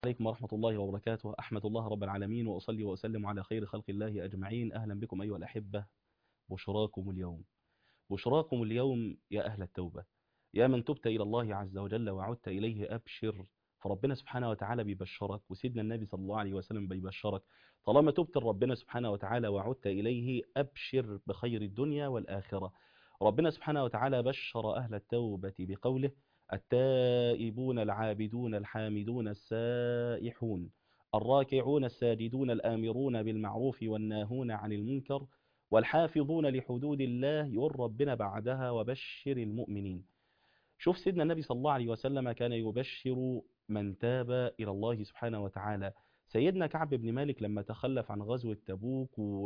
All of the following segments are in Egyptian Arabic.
عليكم ورحمة الله وبركاته أحمد الله رب العالمين وأصلي وأسلم على خير خلق الله أجمعين أهلا بكم أيها الأحبة بشراكم اليوم بشراكم اليوم يا أهل التوبة يا من تبت إلى الله عز وجل وعدت إليه أبشر فربنا سبحانه وتعالى بيبشرك وسيدنا النبي صلى الله عليه وسلم بيبشرك طالما تبت ربنا سبحانه وتعالى وعدت إليه أبشر بخير الدنيا والآخرة ربنا سبحانه وتعالى بشر أهل التوبة بقوله التائبون العابدون الحامدون السائحون الراكعون الساجدون الآمرون بالمعروف والناهون عن المنكر والحافظون لحدود الله يقول ربنا بعدها وبشر المؤمنين شوف سيدنا النبي صلى الله عليه وسلم كان يبشر من تاب إلى الله سبحانه وتعالى سيدنا كعب بن مالك لما تخلف عن غزوة تبوك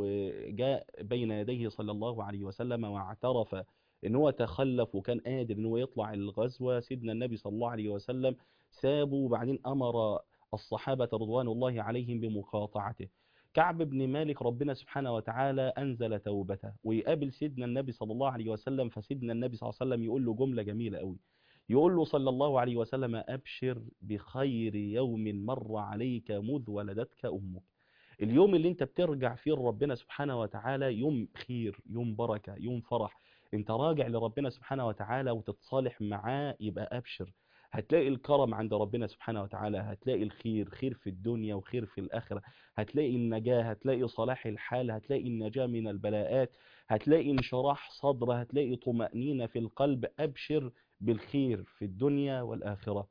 وجاء بين يديه صلى الله عليه وسلم واعترف ان هو تخلف وكان قادر ان هو يطلع الغزوة سيدنا النبي صلى الله عليه وسلم سابه وبعدين امر الصحابة رضوان الله عليهم بمقاطعته كعب بن مالك ربنا سبحانه وتعالى أنزل توبته ويقابل سيدنا النبي صلى الله عليه وسلم فسيدنا النبي صلى الله عليه وسلم يقول له جملة جميلة قوي يقول له صلى الله عليه وسلم أبشر بخير يوم مر عليك مذ ولدتك أمك اليوم اللي انت بترجع فيه لربنا سبحانه وتعالى يوم خير يوم بركة يوم فرح انت راجع لربنا سبحانه وتعالى وتتصالح معاه يبقى أبشر هتلاقي الكرم عند ربنا سبحانه وتعالى هتلاقي الخير خير في الدنيا وخير في الآخرة هتلاقي النجاة هتلاقي صلاح الحال هتلاقي النجاة من البلاءات هتلاقي انشراح صدر هتلاقي طمأنينة في القلب أبشر بالخير في الدنيا والآخرة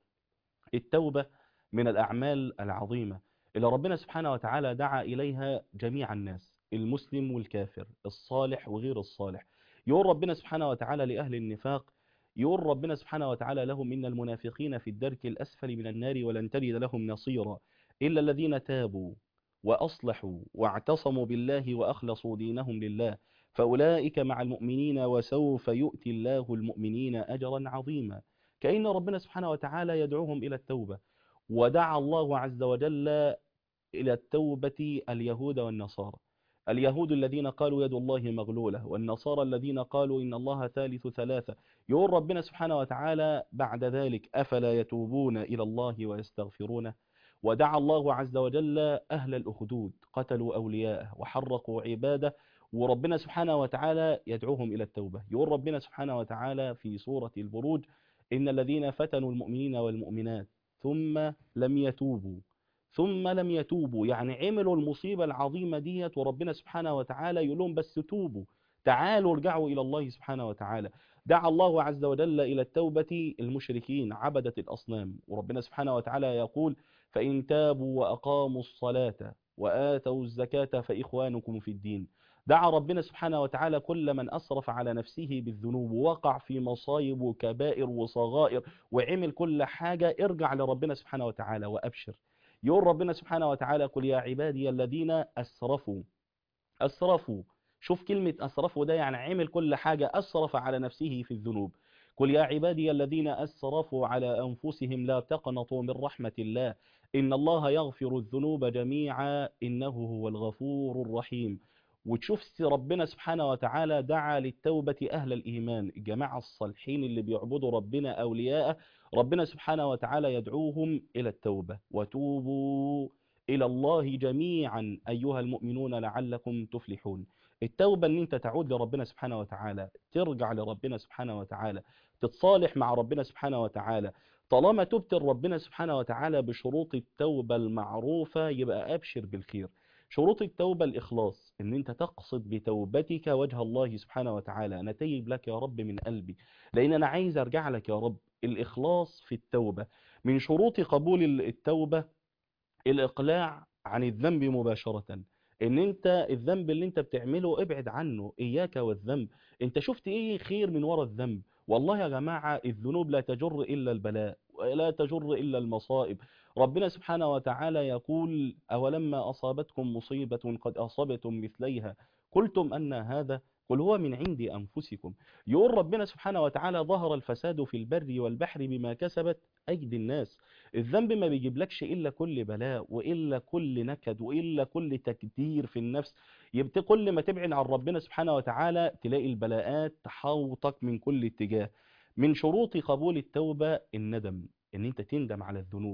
التوبة من الأعمال العظيمة اللي ربنا سبحانه وتعالى دعا إليها جميع الناس المسلم والكافر الصالح وغير الصالح يقول ربنا سبحانه وتعالى لأهل النفاق يقول ربنا سبحانه وتعالى لهم إن المنافقين في الدرك الأسفل من النار ولن تجد لهم نصيرا إلا الذين تابوا وأصلحوا واعتصموا بالله وأخلصوا دينهم لله فأولئك مع المؤمنين وسوف يؤتي الله المؤمنين أجرا عظيما كأن ربنا سبحانه وتعالى يدعوهم إلى التوبة ودعا الله عز وجل إلى التوبة اليهود والنصارى اليهود الذين قالوا يد الله مغلولة والنصارى الذين قالوا إن الله ثالث ثلاثة يقول ربنا سبحانه وتعالى بعد ذلك أفلا يتوبون إلى الله ويستغفرونه ودعا الله عز وجل أهل الأخدود قتلوا أولياءه وحرقوا عباده وربنا سبحانه وتعالى يدعوهم إلى التوبة يقول ربنا سبحانه وتعالى في سورة البروج إن الذين فتنوا المؤمنين والمؤمنات ثم لم يتوبوا ثم لم يتوبوا يعني عملوا المصيبة العظيمة ديت وربنا سبحانه وتعالى يقول لهم بس توبوا تعالوا ارجعوا إلى الله سبحانه وتعالى دعا الله عز وجل إلى التوبة المشركين عبدة الأصنام وربنا سبحانه وتعالى يقول فإن تابوا وأقاموا الصلاة وآتوا الزكاة فإخوانكم في الدين دعا ربنا سبحانه وتعالى كل من أسرف على نفسه بالذنوب ووقع في مصايب وكبائر وصغائر وعمل كل حاجة ارجع لربنا سبحانه وتعالى وأبشر يقول ربنا سبحانه وتعالى قل يا عبادي الذين أسرفوا أسرفوا شوف كلمة أسرفوا ده يعني عمل كل حاجة أسرف على نفسه في الذنوب قل يا عبادي الذين أسرفوا على أنفسهم لا تقنطوا من رحمة الله إن الله يغفر الذنوب جميعا إنه هو الغفور الرحيم وتشوف ربنا سبحانه وتعالى دعا للتوبة أهل الإيمان الجماعة الصالحين اللي بيعبدوا ربنا أولياءه ربنا سبحانه وتعالى يدعوهم إلى التوبة وتوبوا إلى الله جميعا أيها المؤمنون لعلكم تفلحون التوبة ان انت تعود لربنا سبحانه وتعالى ترجع لربنا سبحانه وتعالى تتصالح مع ربنا سبحانه وتعالى طالما تبت ربنا سبحانه وتعالى بشروط التوبة المعروفة يبقى أبشر بالخير شروط التوبة الإخلاص ان انت تقصد بتوبتك وجه الله سبحانه وتعالى انا تيب لك يا رب من قلبي لان انا عايز ارجع لك يا رب الإخلاص في التوبة من شروط قبول التوبة الإقلاع عن الذنب مباشرة ان انت الذنب اللي انت بتعمله ابعد عنه اياك والذنب انت شفت ايه خير من وراء الذنب والله يا جماعة الذنوب لا تجر الا البلاء ولا تجر الا المصائب ربنا سبحانه وتعالى يقول اولما اصابتكم مصيبة قد اصبتم مثليها قلتم ان هذا قل هو من عند أنفسكم يقول ربنا سبحانه وتعالى ظهر الفساد في البر والبحر بما كسبت أيدي الناس الذنب ما بيجيبلكش إلا كل بلاء وإلا كل نكد وإلا كل تكدير في النفس يبقى كل ما تبعد عن ربنا سبحانه وتعالى تلاقي البلاءات تحوطك من كل اتجاه من شروط قبول التوبة الندم ان انت تندم على الذنوب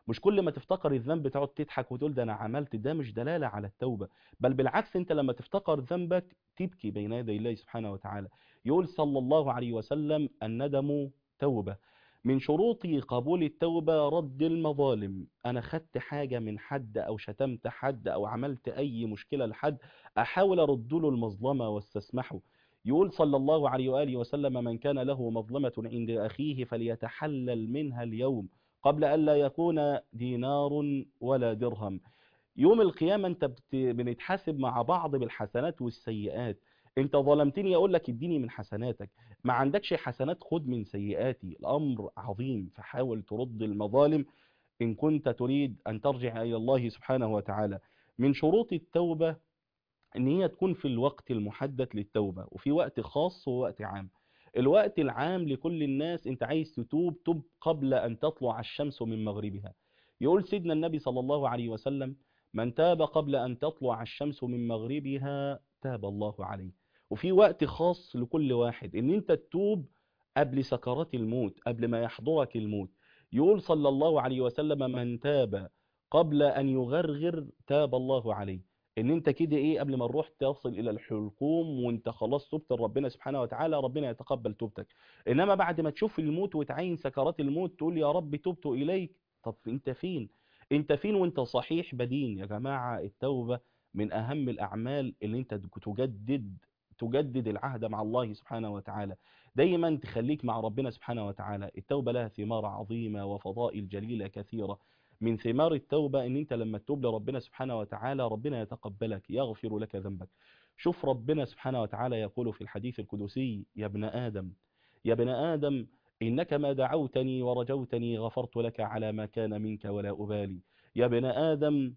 مش كل ما تفتكر الذنب تقعد تضحك وتقول ده انا عملت ده مش دلالة على التوبة بل بالعكس انت لما تفتكر ذنبك تبكي بين يدي الله سبحانه وتعالى يقول صلى الله عليه وسلم الندم توبة من شروط قبول التوبة رد المظالم أنا خدت حاجة من حد أو شتمت حد أو عملت أي مشكلة لحد أحاول أرد له المظلمة واستسمحه يقول صلى الله عليه وآله وسلم من كان له مظلمة عند أخيه فليتحلل منها اليوم قبل أن لا يكون دينار ولا درهم يوم القيامة أنت بت- بنتحاسب مع بعض بالحسنات والسيئات أنت ظلمتني أقول لك اديني من حسناتك ما عندكش حسنات خد من سيئاتي الأمر عظيم فحاول ترد المظالم إن كنت تريد أن ترجع إلى الله سبحانه وتعالى من شروط التوبة ان هي تكون في الوقت المحدد للتوبة وفي وقت خاص ووقت عام الوقت العام لكل الناس انت عايز تتوب تب قبل ان تطلع الشمس من مغربها يقول سيدنا النبي صلى الله عليه وسلم من تاب قبل ان تطلع الشمس من مغربها تاب الله عليه وفي وقت خاص لكل واحد ان انت تتوب قبل سكرات الموت قبل ما يحضرك الموت يقول صلى الله عليه وسلم من تاب قبل ان يغرغر تاب الله عليه ان انت كده ايه قبل ما نروح تصل الى الحلقوم وانت خلاص تبت لربنا سبحانه وتعالى ربنا يتقبل توبتك انما بعد ما تشوف الموت وتعين سكرات الموت تقول يا رب تبت اليك طب انت فين انت فين وانت صحيح بدين يا جماعة التوبة من اهم الاعمال اللي انت تجدد تجدد العهد مع الله سبحانه وتعالى دايما تخليك مع ربنا سبحانه وتعالى التوبة لها ثمار عظيمة وفضائل جليلة كثيرة من ثمار التوبة ان انت لما تتوب لربنا سبحانه وتعالى ربنا يتقبلك يغفر لك ذنبك شوف ربنا سبحانه وتعالى يقول في الحديث القدسي يا ابن آدم يا ابن آدم إنك ما دعوتني ورجوتني غفرت لك على ما كان منك ولا أبالي يا ابن آدم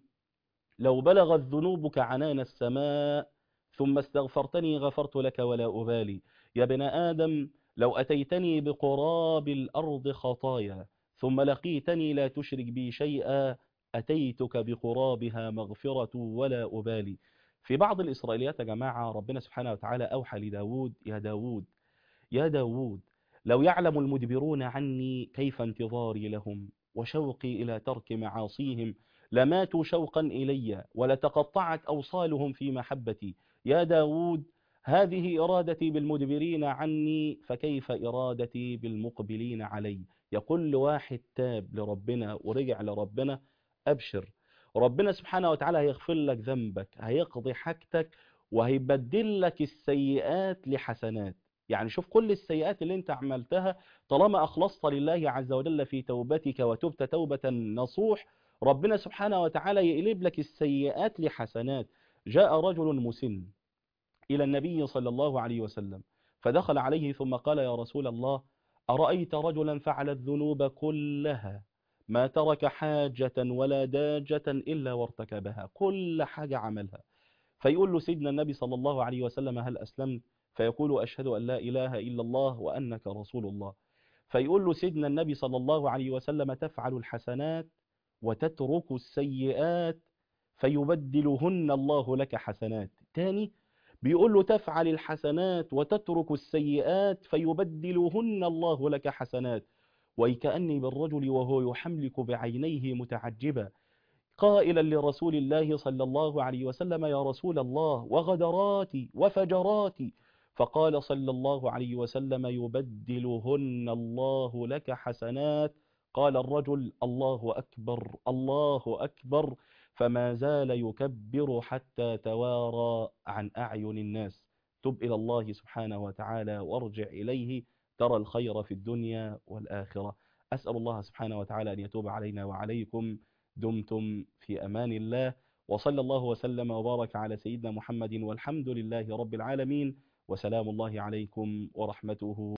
لو بلغت ذنوبك عنان السماء ثم استغفرتني غفرت لك ولا أبالي يا ابن آدم لو أتيتني بقراب الأرض خطايا ثم لقيتني لا تشرك بي شيئا أتيتك بقرابها مغفرة ولا أبالي في بعض الإسرائيليات يا جماعة ربنا سبحانه وتعالى أوحى لداود يا داود يا داود لو يعلم المدبرون عني كيف انتظاري لهم وشوقي إلى ترك معاصيهم لماتوا شوقا إلي ولتقطعت أوصالهم في محبتي يا داود هذه إرادتي بالمدبرين عني فكيف إرادتي بالمقبلين علي يقول واحد تاب لربنا ورجع لربنا أبشر ربنا سبحانه وتعالى هيغفر لك ذنبك هيقضي حاجتك وهيبدل لك السيئات لحسنات يعني شوف كل السيئات اللي انت عملتها طالما أخلصت لله عز وجل في توبتك وتبت توبة نصوح ربنا سبحانه وتعالى يقلب لك السيئات لحسنات جاء رجل مسن إلى النبي صلى الله عليه وسلم فدخل عليه ثم قال يا رسول الله أرأيت رجلا فعل الذنوب كلها ما ترك حاجة ولا داجة إلا وارتكبها كل حاجة عملها فيقول له سيدنا النبي صلى الله عليه وسلم هل أسلمت فيقول أشهد أن لا إله إلا الله وأنك رسول الله فيقول له سيدنا النبي صلى الله عليه وسلم تفعل الحسنات وتترك السيئات فيبدلهن الله لك حسنات تاني بيقول له تفعل الحسنات وتترك السيئات فيبدلهن الله لك حسنات وكأني بالرجل وهو يحملك بعينيه متعجبا قائلا لرسول الله صلى الله عليه وسلم يا رسول الله وغدراتي وفجراتي فقال صلى الله عليه وسلم يبدلهن الله لك حسنات قال الرجل الله أكبر الله أكبر فما زال يكبر حتى توارى عن أعين الناس تب إلى الله سبحانه وتعالى وارجع إليه ترى الخير في الدنيا والآخرة أسأل الله سبحانه وتعالى أن يتوب علينا وعليكم دمتم في أمان الله وصلى الله وسلم وبارك على سيدنا محمد والحمد لله رب العالمين وسلام الله عليكم ورحمته